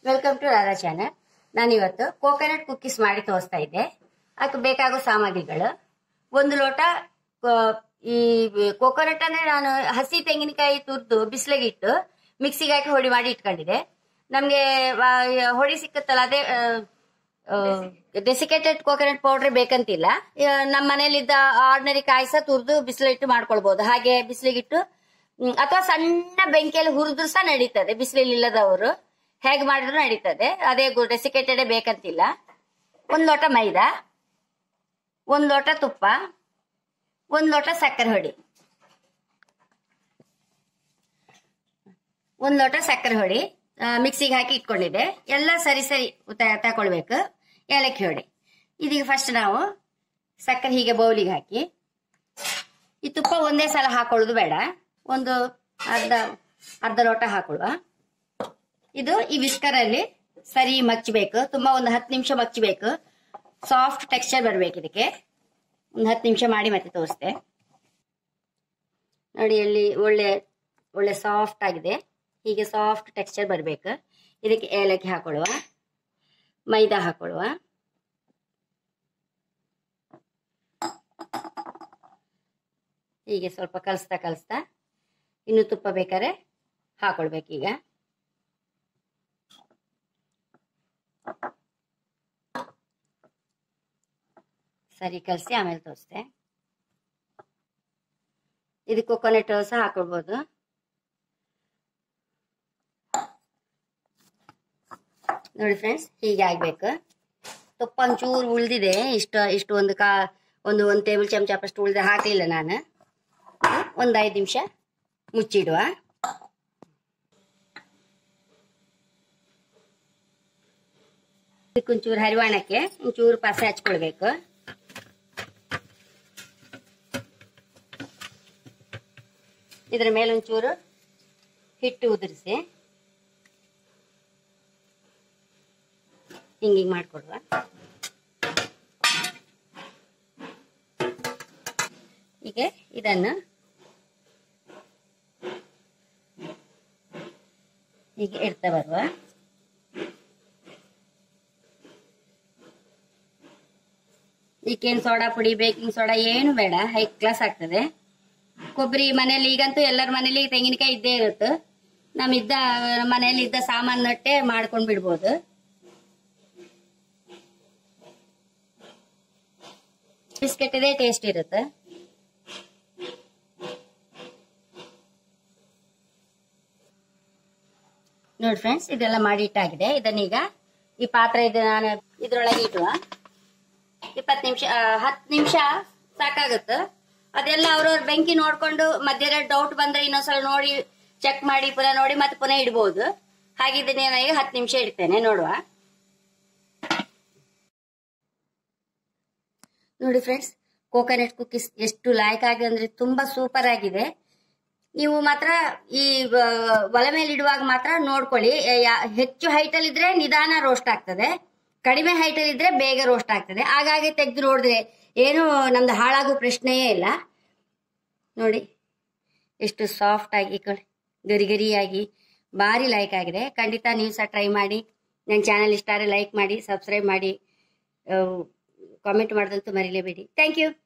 welcome to Radha channel ನಾನಿವತ್ತು coconut cookies ಮಾಡಿ ತೋರಿಸ್ತಾ ಇದ್ದೆ ಅದಕ್ಕೆ ಬೇಕಾಗೋ ಸಾಮಗ್ರಿಗಳು ಒಂದು ಲೋಟ ಕೋ- ಈ ಕೋಕೋನಟ್ ಅಂದ್ರೆ ನಾನು ಹಸಿ ತೆಂಗಿನಕಾಯಿ ತುರ್ದು ಬಿಸಿಲಿಗಿಟ್ಟು ಮಿಕ್ಸಿಗೆ ಹಾಕಿ ಹೊಡಿ ಮಾಡಿ ಇಟ್ಕೊಂಡಿದ್ದೆ ನಮಗೆ ಹೊಡಿ ಸಿಕ್ಕತ್ತಲ್ಲ ಅದೇ ಡೆಸಿಕೇಟೆಡ್ ಕೋಕೋನಟ್ ಪೌಡರ್ ಬೇಕಂತಿಲ್ಲ ಆ, ನಮ್ಮ ಮನೇಲಿದ್ದ ಆರ್ಡಿನರಿ ಕಾಯಿ ಸಹ ತುರ್ದು ಬಿಸಿಲಿಟ್ಟು ಮಾಡ್ಕೊಳ್ಬಹುದು ಹಾಗೆ ಬಿಸಿಲಿಗಿಟ್ಟು ಅಥವಾ ಸಣ್ಣ ಬೆಂಕಿಯಲ್ಲಿ ಹುರಿದ್ರು ಸಹ ನಡೀತದೆ ಬಿಸಿಲಿಲ್ಲದವರು ಹೇಗೆ ಮಾಡಿದ್ರು ನಡೀತದೆ ಅದೇ ಡೆಸಿಕೇಟೆಡ್ ಬೇಕಂತಿಲ್ಲ ಒಂದು ಲೋಟ ಮೈದಾ ಒಂದು ಲೋಟ ತುಪ್ಪ ಒಂದು ಲೋಟ ಸಕ್ಕರೆ ಹೊಡಿ ಒಂದು ಲೋಟ ಸಕ್ಕರೆ ಹೊಡಿ ಆ, ಮಿಕ್ಸಿಗೆ ಹಾಕಿ ಇಟ್ಕೊಂಡಿದ್ದೆ ಎಲ್ಲ ಸರಿ ಸರಿ ತ- ತಗೊಳ್ಬೇಕು ಏಲಕ್ಕಿ ಹೊಡಿ ಇದೀಗ ಫಸ್ಟ್ ನಾವು ಸಕ್ಕರೆ ಹೀಗೆ ಬೌಲಿಗೆ ಹಾಕಿ ಈ ತುಪ್ಪ ಒಂದೇ ಸಲ ಹಾಕೊಳ್ಳೋದು ಬೇಡ ಒಂದು ಅರ್ಧ ಅರ್ಧ ಲೋಟ ಹಾಕೊಳ್ಳುವ ಇದು ಈ ವಿಸ್ಕರ್ ಅಲ್ಲಿ ಸರಿ ಮಚ್ಚಬೇಕು ತುಂಬಾ ಒಂದು ಹತ್ತು ನಿಮಿಷ ಮಚ್ಚಬೇಕು ಸಾಫ್ಟ್ ಟೆಕ್ಸ್ಚರ್ ಬರ್ಬೇಕು ಇದಕ್ಕೆ ಒಂದು ಹತ್ತು ನಿಮಿಷ ಮಾಡಿ ಮತ್ತೆ ತೋರಿಸ್ತೆ ನೋಡಿ ಅಲ್ಲಿ ಒಳ್ಳೆ ಒಳ್ಳೆ ಸಾಫ್ಟ್ ಆಗಿದೆ ಹೀಗೆ ಸಾಫ್ಟ್ ಟೆಕ್ಸ್ಚರ್ ಬರಬೇಕು ಇದಕ್ಕೆ ಏಲಕ್ಕಿ ಹಾಕೊಳ್ಳುವ ಮೈದಾ ಹಾಕೊಳ್ಳುವ ಹೀಗೆ ಸ್ವಲ್ಪ ಕಲಿಸ್ತಾ ಕಲಿಸ್ತಾ ಇನ್ನು ತುಪ್ಪ ಬೇಕಾದ್ರೆ ಹಾಕೊಳ್ಬೇಕೀಗ ಸರಿ ಕಲಸಿ ಆಮೇಲೆ ತೋರಿಸ್ತೆ ಇದು ಕೊಕೊನೆಟ್ ಸಹ ಹಾಕೊಳ್ಬೋದು ನೋಡಿ ಫ್ರೆಂಡ್ಸ್ ಹೀಗೆ ಆಗ್ಬೇಕು ತುಪ್ಪ ಒಂಚೂರು ಉಳ್ದಿದೆ ಇಷ್ಟು ಇಷ್ಟು ಒಂದು ಕಾ ಒಂದು ಒಂದು ಟೇಬಲ್ ಚಮಚ ಅಷ್ಟು ಉಳ್ದೆ ಹಾಕಲಿಲ್ಲ ನಾನು ಒಂದು ಐದು ನಿಮಿಷ ಮುಚ್ಚಿಡುವ ಇದಕ್ಕೆ ಒಂಚೂರು ಹರಿವಾಣಕ್ಕೆ ಒಂಚೂರು ಪಸೆ ಹಚ್ಕೊಳ್ಬೇಕು ಇದರ ಮೇಲೆ ಒಂಚೂರು ಹಿಟ್ಟು ಉದುರಿಸಿ ಹಿಂಗೆ ಹಿಂಗೆ ಮಾಡ್ಕೊಡುವ ಹೀಗೆ ಇದನ್ನು ಹೀಗೆ ಇಡ್ತಾ ಬರುವ ಈಗೇನು ಸೋಡಾ ಪುಡಿ ಬೇಕಿಂಗ್ ಸೋಡಾ ಏನು ಬೇಡ ಹೈ ಕ್ಲಾಸ್ ಆಗ್ತದೆ ಕೊಬ್ಬರಿ ಮನೇಲಿ ಈಗಂತೂ ಎಲ್ಲರ ಮನೇಲಿ ತೆಂಗಿನಕಾಯಿ ಇದ್ದೇ ಇರುತ್ತೆ ನಮ್ಮಿದ್ದ ಮನೆಯಲ್ಲಿ ಇದ್ದ ಸಾಮಾನು ನಟ್ಟೆ ಮಾಡ್ಕೊಂಡು ಬಿಡ್ಬೋದು ಬಿಸ್ಕೆಟ್ ಇದೆ ಟೇಸ್ಟ್ ಇರುತ್ತೆ ನೋಡಿ ಫ್ರೆಂಡ್ಸ್ ಇದೆಲ್ಲ ಮಾಡಿ ಇಟ್ಟಾಗಿದೆ ಇದನ್ನೀಗ ಈ ಪಾತ್ರೆ ಇದೆ ನಾನು ಇದ್ರೊಳಗೆ ಇಟ್ಟುವ ಇಪ್ಪತ್ತು ನಿಮಿಷ ಹತ್ತು ನಿಮಿಷ ಸಾಕಾಗುತ್ತೆ ಅದೆಲ್ಲ ಅವ್ರವ್ರ ಬೆಂಕಿ ನೋಡ್ಕೊಂಡು ಮಧ್ಯದಲ್ಲಿ ಡೌಟ್ ಬಂದ್ರೆ ಇನ್ನೊಂದ್ಸಲ ನೋಡಿ ಚೆಕ್ ಮಾಡಿ ಪುನಃ ನೋಡಿ ಮತ್ತೆ ಪುನಃ ಇಡ್ಬೋದು ಹಾಗಿದ್ರೆ ನಾನು ಈಗ ಹತ್ತು ನಿಮಿಷ ಇಡ್ತೇನೆ ನೋಡುವ ನೋಡಿ ಫ್ರೆಂಡ್ಸ್ ಕೋಕೋನಟ್ ಕುಕ್ಕೀಸ್ ಎಷ್ಟು ಲಾಯಕ್ ಆಗಿದೆ ಅಂದ್ರೆ ತುಂಬಾ ಸೂಪರ್ ಆಗಿದೆ ನೀವು ಮಾತ್ರ ಈ ವ- ಒಲೆ ಮೇಲೆ ಇಡುವಾಗ ಮಾತ್ರ ನೋಡ್ಕೊಳ್ಳಿ ಯಾ- ಹೆಚ್ಚು ಹೈಟ್ ಅಲ್ಲಿ ಇದ್ರೆ ನಿಧಾನ ರೋಸ್ಟ್ ಆಗ್ತದೆ ಕಡಿಮೆ ಹೈಟ್ ಅಲ್ಲಿ ಇದ್ರೆ ಬೇಗ ರೋಸ್ಟ್ ಆಗ್ತದೆ ಹಾಗಾಗಿ ತೆಗೆದು ನೋಡಿದ್ರೆ ಏನು ನಮ್ದು ಹಾಳಾಗೋ ಪ್ರಶ್ನೆಯೇ ಇಲ್ಲ ನೋಡಿ ಎಷ್ಟು ಸಾಫ್ಟ್ ಆಗಿ ಕಣ್- ಗರಿ ಗರಿಯಾಗಿ ಭಾರಿ ಲೈಕ್ ಆಗಿದೆ ಖಂಡಿತ ನೀವು ಸಹ ಟ್ರೈ ಮಾಡಿ ನನ್ನ ಚಾನಲ್ ಇಷ್ಟ ಆದರೆ ಲೈಕ್ ಮಾಡಿ ಸಬ್ಸ್ಕ್ರೈಬ್ ಮಾಡಿ ಕಾಮೆಂಟ್ ಮಾಡೋದಂತೂ ಮರಿಲೇಬೇಡಿ ಥ್ಯಾಂಕ್ ಯು